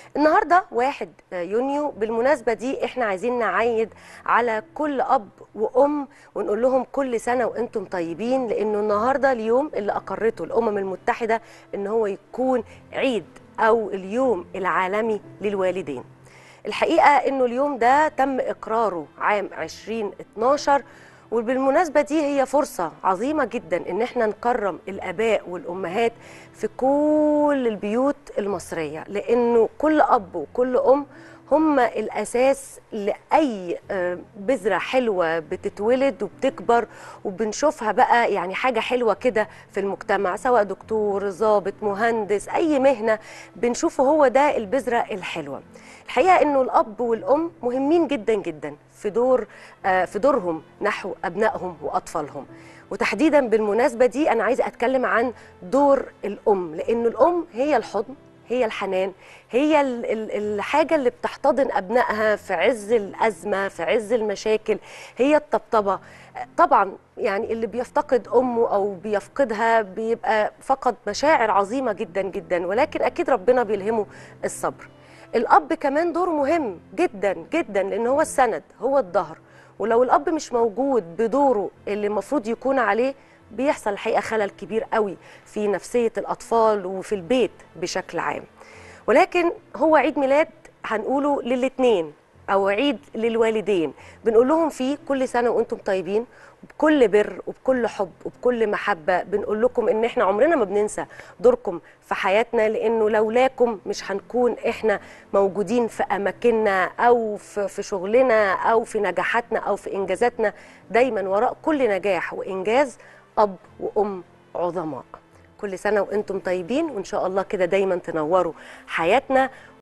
النهارده 1 يونيو بالمناسبه دي احنا عايزين نعيد على كل اب وام ونقول لهم كل سنه وانتم طيبين لانه النهارده اليوم اللي اقرته الامم المتحده ان هو يكون عيد او اليوم العالمي للوالدين الحقيقه انه اليوم ده تم اقراره عام 2012 وبالمناسبة دي هي فرصة عظيمة جدا ان احنا نكرم الاباء والامهات في كل البيوت المصرية لانه كل اب وكل ام هم الاساس لاي بذره حلوه بتتولد وبتكبر وبنشوفها بقى يعني حاجه حلوه كده في المجتمع سواء دكتور ضابط مهندس اي مهنه بنشوفه هو ده البذره الحلوه الحقيقه انه الاب والام مهمين جدا جدا في دور في دورهم نحو ابنائهم واطفالهم وتحديدا بالمناسبه دي انا عايزه اتكلم عن دور الام لانه الام هي الحضن هي الحنان هي الحاجه اللي بتحتضن ابنائها في عز الازمه في عز المشاكل هي الطبطبه طبعا يعني اللي بيفتقد امه او بيفقدها بيبقى فقد مشاعر عظيمه جدا جدا ولكن اكيد ربنا بيلهمه الصبر الاب كمان دور مهم جدا جدا لان هو السند هو الظهر ولو الاب مش موجود بدوره اللي المفروض يكون عليه بيحصل الحقيقه خلل كبير قوي في نفسيه الاطفال وفي البيت بشكل عام ولكن هو عيد ميلاد هنقوله للاثنين او عيد للوالدين بنقول لهم فيه كل سنه وانتم طيبين وبكل بر وبكل حب وبكل محبه بنقول لكم ان احنا عمرنا ما بننسى دوركم في حياتنا لانه لولاكم مش هنكون احنا موجودين في اماكننا او في, في شغلنا او في نجاحاتنا او في انجازاتنا دايما وراء كل نجاح وانجاز اب وام عظماء كل سنه وانتم طيبين وان شاء الله كده دايما تنوروا حياتنا